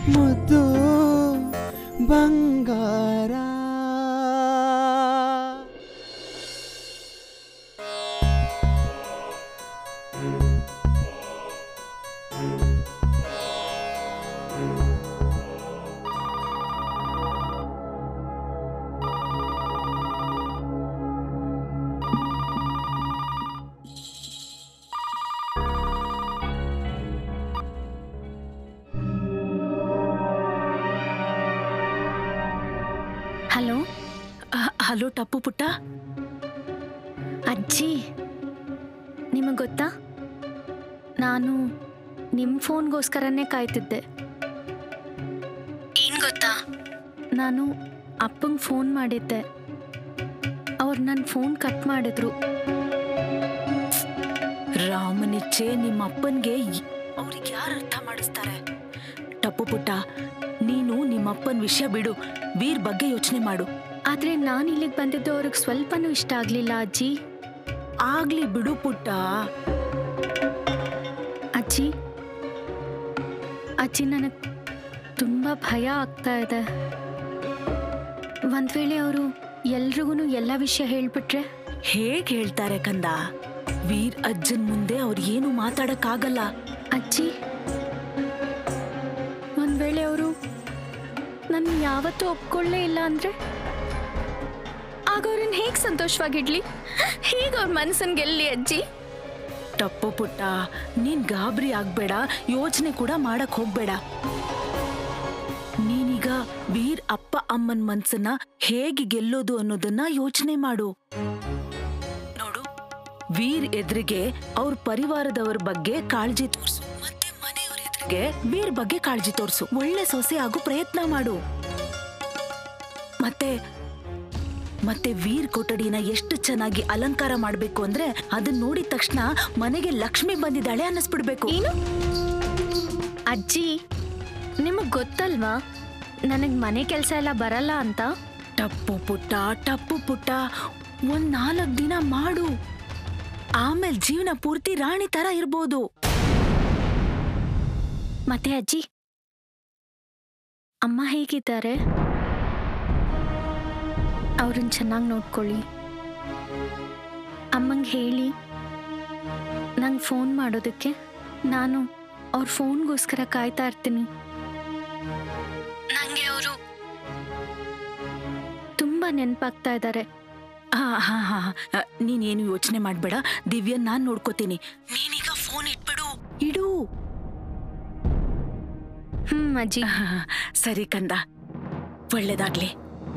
ಮುದ್ದು ಬಂಗಾರ hello hello Tipu ಪುಟ್ಟ ಅಜ್ಜಿ ನಿಮಗೆ ಗೊತ್ತಾ ನಾನು ನಿಮ್ಮ ಫೋನ್ಗೋಸ್ಕರನೇ ಕಾಯ್ತಿದ್ದೆ ಏನು ಗೊತ್ತಾ ನಾನು ಅಪ್ಪಂಗೆ ಫೋನ್ ಮಾಡಿದ್ದೆ ಅವ್ರು ನನ್ನ ಫೋನ್ ಕಟ್ ಮಾಡಿದ್ರು ರಾಮನಿಚ್ಛೆ ನಿಮ್ಮ ಅಪ್ಪನ್ಗೆ ಅವ್ರಿಗೆ ಯಾರು ಅರ್ಥ ಮಾಡಿಸ್ತಾರೆ ಟಪ್ಪು ಪುಟ್ಟ ನೀನು ನಿಮ್ಮ ಅಪ್ಪನ ವಿಷಯ ಬಿಡು ವೀರ್ ಬಗ್ಗೆ ಯೋಚನೆ ಮಾಡು ಆದರೆ ನಾನು ಇಲ್ಲಿಗೆ ಬಂದಿದ್ದು ಅವ್ರಿಗೆ ಸ್ವಲ್ಪನೂ ಇಷ್ಟ ಆಗಲಿಲ್ಲ ಅಜ್ಜಿ ಆಗ್ಲಿ ಬಿಡು ಪುಟ್ಟ ಅಜ್ಜಿ ಅಜ್ಜಿ ನನಗೆ ತುಂಬ ಭಯ ಆಗ್ತಾ ಇದೆ ಒಂದು ವೇಳೆ ಅವರು ಎಲ್ರಿಗೂ ಎಲ್ಲ ವಿಷಯ ಹೇಳ್ಬಿಟ್ರೆ ಹೇಗ್ ಹೇಳ್ತಾರೆ ಕಂದ ವೀರ್ ಅಜ್ಜನ್ ಮುಂದೆ ಅವ್ರು ಏನು ಮಾತಾಡಕ್ಕಾಗಲ್ಲ ಅಜ್ಜಿ ಒಂದು ವೇಳೆ ಅವರು ನನ್ನ ಯಾವತ್ತೂ ಒಪ್ಕೊಳ್ಳೇ ಇಲ್ಲ ಅಂದರೆ ಆಗ ಅವ್ರನ್ನ ಹೇಗೆ ಸಂತೋಷವಾಗಿಡ್ಲಿ ಹೇಗೆ ಅವ್ರ ಮನಸ್ಸನ್ನು ಗೆಲ್ಲಿ ಅಜ್ಜಿ ಟಪ್ಪು ಪುಟ್ಟ ನೀನ್ ಗಾಬರಿ ಆಗ್ಬೇಡ ಯೋಚನೆ ಕೂಡ ಮಾಡಕ್ ಹೋಗ್ಬೇಡ ನೀನೀಗ ವೀರ್ ಅಪ್ಪ ಅಮ್ಮನ್ ಮನ್ಸನ್ನ ಹೇಗೆ ಗೆಲ್ಲೋದು ಅನ್ನೋದನ್ನ ಯೋಚನೆ ಮಾಡು ನೋಡು ವೀರ್ ಎದುರಿಗೆ ಅವ್ರ ಪರಿವಾರದವ್ರ ಬಗ್ಗೆ ಕಾಳಜಿ ತೋರ್ಸು ಮತ್ತೆ ಮನೆಯವ್ರ ಎದುರಿಗೆ ವೀರ್ ಬಗ್ಗೆ ಕಾಳಜಿ ತೋರ್ಸು ಒಳ್ಳೆ ಸೊಸೆ ಆಗೋ ಪ್ರಯತ್ನ ಮಾಡು ಮತ್ತೆ ಮತ್ತೆ ವೀರ್ ಕೊಠಡಿನ ಎಷ್ಟು ಚೆನ್ನಾಗಿ ಅಲಂಕಾರ ಮಾಡ್ಬೇಕು ಅಂದ್ರೆ ಅದನ್ನ ನೋಡಿದ ತಕ್ಷಣ ಮನೆಗೆ ಲಕ್ಷ್ಮಿ ಬಂದಿದ್ದಾಳೆ ಅನ್ನಿಸ್ಬಿಡ್ಬೇಕು ಏನು ಅಜ್ಜಿ ನಿಮಗೆ ಗೊತ್ತಲ್ವಾ ನನಗೆ ಮನೆ ಕೆಲಸ ಎಲ್ಲ ಬರಲ್ಲ ಅಂತ ಟಪ್ಪು ಪುಟ್ಟ ಟಪ್ಪು ಪುಟ್ಟ ಒಂದ್ ನಾಲ್ಕ್ ದಿನ ಮಾಡು ಆಮೇಲೆ ಜೀವನ ಪೂರ್ತಿ ರಾಣಿ ತರ ಇರ್ಬೋದು ಮತ್ತೆ ಅಜ್ಜಿ ಅಮ್ಮ ಹೇಗಿದ್ದಾರೆ ಅವ್ರನ್ನ ಚೆನ್ನಾಗಿ ನೋಡ್ಕೊಳ್ಳಿ ಅಮ್ಮಂಗೆ ಹೇಳಿ ನಂಗೆ ಫೋನ್ ಮಾಡೋದಕ್ಕೆ ನಾನು ಅವ್ರ ಫೋನ್ಗೋಸ್ಕರ ಕಾಯ್ತಾ ಇರ್ತೀನಿ ನನಗೆ ಅವರು ತುಂಬ ನೆನಪಾಗ್ತಾ ಇದ್ದಾರೆ ಹಾ ಹಾ ಹಾ ಹಾ. ನೀನೇನು ಯೋಚನೆ ಮಾಡ್ಬೇಡ ದಿವ್ಯನ್ ನಾನ್ ನೋಡ್ಕೋತೀನಿ ನೀನೀಗ ಫೋನ್ ಇಟ್ಬಿಡು ಇಡು ಹ್ಞೂ ಅಜ್ಜಿ ಹಾ, ಸರಿ ಕಂದ ಒಳ್ಳೇದಾಗ್ಲಿ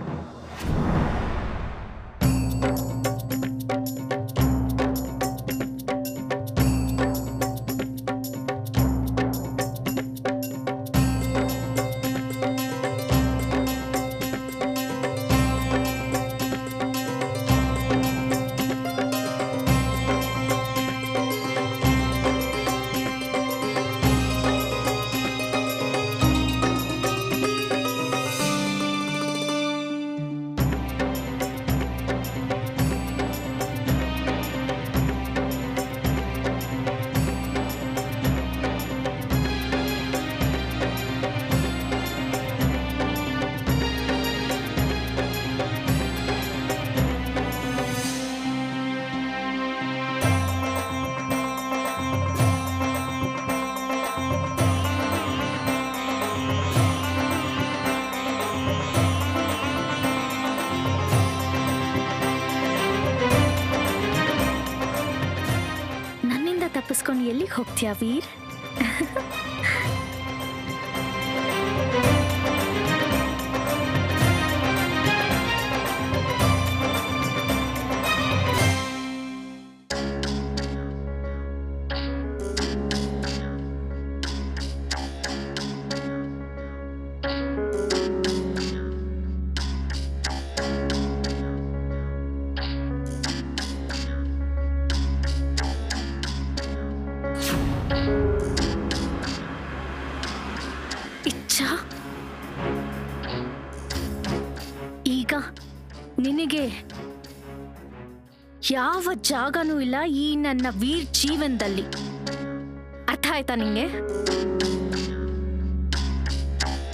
ನನ್ನಿಂದ ತಪ್ಪಿಸ್ಕೊಂಡು ಎಲ್ಲಿಗೆ ಹೋಗ್ತೀಯಾ ವೀರ್ ಇಚ್ಛಾ ಈಗ ನಿನಗೆ ಯಾವ ಜಾಗನೂ ಇಲ್ಲ ಈ ನನ್ನ ವೀರ್ ಜೀವನದಲ್ಲಿ ಅರ್ಥ ಆಯ್ತಾ ನಿಂಗೆ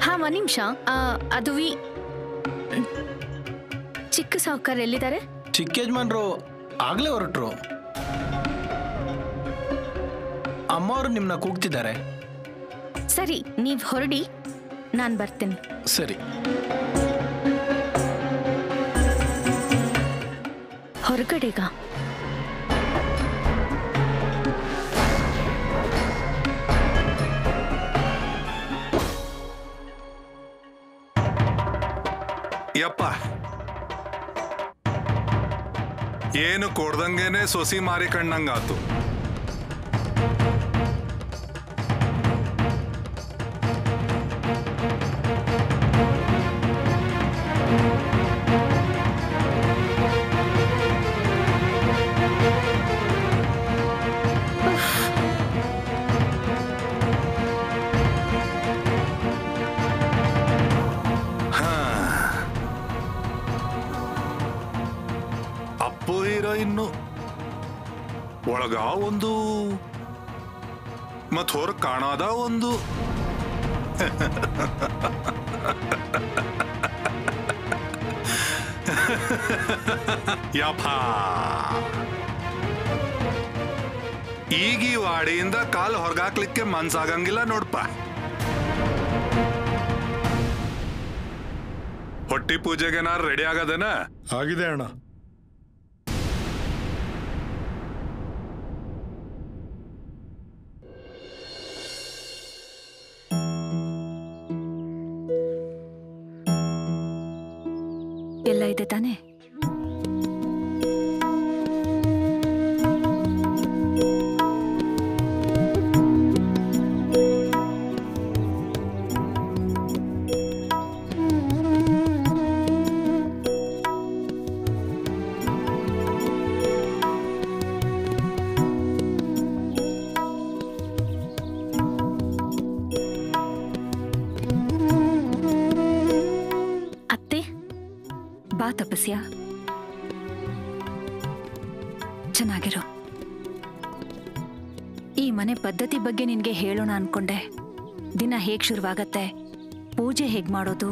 ಹಾ ಒಂದ್ ನಿಮಿಷ ಅದು ವಿ ಚಿಕ್ಕ ಸಾವುಕಾರ ಎಲ್ಲಿದ್ದಾರೆ ಚಿಕ್ಕ ಯಜಮಾನ್ರು ಆಗ್ಲೇ ಹೊರಟ್ರು ಅಮ್ಮವರು ನಿಮ್ಮನ್ನ ಕೂಗ್ತಿದ್ದಾರೆ ಸರಿ ನೀವ್ ಹೊರಡಿ ನಾನ್ ಬರ್ತೇನೆ ಸರಿ ಹೊರಗಡೆಗ ಯಪ್ಪ ಏನು ಕೊಡ್ದಂಗೆನೆ ಸೊಸಿ ಮಾರಿ ಕಣ್ಣಂಗಾತು ಅಪ್ಪು ಹೀರೋಯಿನ್ನು ಒಳಗ ಒಂದು ಮತ್ ಹೊರಗ್ ಕಾಣಾದ ಒಂದು ಯಪ್ಪ ಈಗ ಈ ವಾಡಿಯಿಂದ ಕಾಲ್ ಹೊರಗಾಕ್ಲಿಕ್ಕೆ ಮನ್ಸಾಗಂಗಿಲ್ಲ ನೋಡ್ಪ ಹೊಟ್ಟಿ ಪೂಜೆಗೆ ನಾರು ರೆಡಿ ಆಗದೇನ ಆಗಿದೆ ಅಣ್ಣ ಎಲ್ಲ ಇದೆ ತಾನೇ ಅತ್ತೆ ಬಾ ತಪಸ್ಯ ಚೆನ್ನಾಗಿರು ಈ ಮನೆ ಪದ್ಧತಿ ಬಗ್ಗೆ ನಿನ್ಗೆ ಹೇಳೋಣ ಅನ್ಕೊಂಡೆ ದಿನ ಹೇಗ್ ಶುರುವಾಗತ್ತೆ ಪೂಜೆ ಹೇಗ್ ಮಾಡೋದು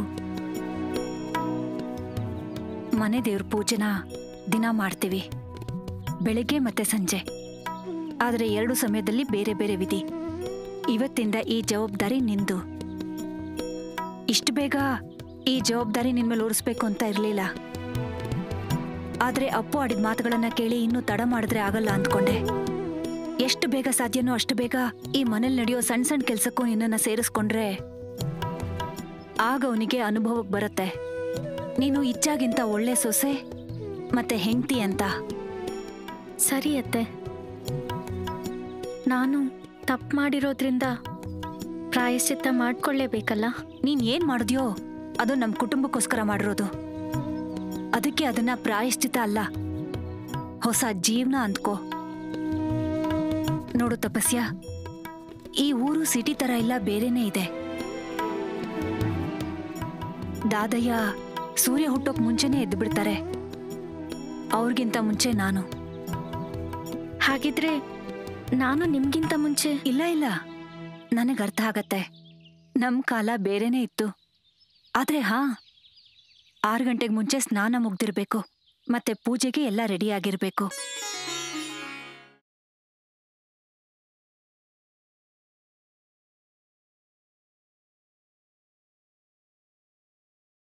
ಮನೆ ದೇವ್ರ ಪೂಜೆನ ದಿನ ಮಾಡ್ತೀವಿ ಬೆಳಿಗ್ಗೆ ಮತ್ತೆ ಸಂಜೆ ಆದರೆ ಎರಡು ಸಮಯದಲ್ಲಿ ಬೇರೆ ಬೇರೆ ವಿಧಿ ಇವತ್ತಿಂದ ಈ ಜವಾಬ್ದಾರಿ ನಿಂದು ಇಷ್ಟು ಬೇಗ ಈ ಜವಾಬ್ದಾರಿ ನಿನ್ ಮೇಲೆ ಉರಿಸ್ಬೇಕು ಅಂತ ಇರ್ಲಿಲ್ಲ ಆದ್ರೆ ಅಪ್ಪು ಆಡಿದ ಮಾತುಗಳನ್ನ ಕೇಳಿ ಇನ್ನೂ ತಡ ಮಾಡಿದ್ರೆ ಆಗಲ್ಲ ಅಂದ್ಕೊಂಡೆ ಎಷ್ಟು ಬೇಗ ಸಾಧ್ಯನೋ ಅಷ್ಟು ಬೇಗ ಈ ಮನೇಲಿ ನಡೆಯೋ ಸಣ್ಣ ಸಣ್ಣ ಕೆಲ್ಸಕ್ಕೂ ನಿನ್ನನ್ನ ಸೇರಿಸ್ಕೊಂಡ್ರೆ ಆಗ ಅವನಿಗೆ ಅನುಭವಕ್ಕೆ ಬರುತ್ತೆ ನೀನು ಇಚ್ಛಾಗಿಂತ ಒಳ್ಳೆ ಸೊಸೆ ಮತ್ತೆ ಹೆಂಡ್ತಿ ಅಂತ ಸರಿ ಅತ್ತೆ ನಾನು ತಪ್ಪು ಮಾಡಿರೋದ್ರಿಂದ ಪ್ರಾಯಶ್ಚಿತ್ತ ಮಾಡ್ಕೊಳ್ಳೇಬೇಕಲ್ಲ ನೀನ್ ಏನ್ ಮಾಡಿದ್ಯೋ ಅದು ನಮ್ ಕುಟುಂಬಕ್ಕೋಸ್ಕರ ಮಾಡಿರೋದು ಅದಕ್ಕೆ ಅದನ್ನ ಪ್ರಾಯಶ್ಚಿತ ಅಲ್ಲ ಹೊಸ ಜೀವನ ಅಂದ್ಕೋ ನೋಡು ತಪಸ್ಯ ಈ ಊರು ಸಿಟಿ ತರ ಇಲ್ಲ ಬೇರೆನೇ ಇದೆ ದಾದಯ್ಯ ಸೂರ್ಯ ಹುಟ್ಟೋಕ್ ಮುಂಚೆನೇ ಎದ್ದು ಬಿಡ್ತಾರೆ ಅವ್ರಿಗಿಂತ ಮುಂಚೆ ನಾನು ಹಾಗಿದ್ರೆ ನಾನು ನಿಮ್ಗಿಂತ ಮುಂಚೆ ಇಲ್ಲ ಇಲ್ಲ ನನಗೆ ಅರ್ಥ ಆಗತ್ತೆ ನಮ್ ಕಾಲ ಬೇರೆನೇ ಇತ್ತು ಆದ್ರೆ ಹಾ ಆರು ಗಂಟೆಗೆ ಮುಂಚೆ ಸ್ನಾನ ಮುಗ್ದಿರ್ಬೇಕು ಮತ್ತೆ ಪೂಜೆಗೆ ಎಲ್ಲ ರೆಡಿ ಆಗಿರ್ಬೇಕು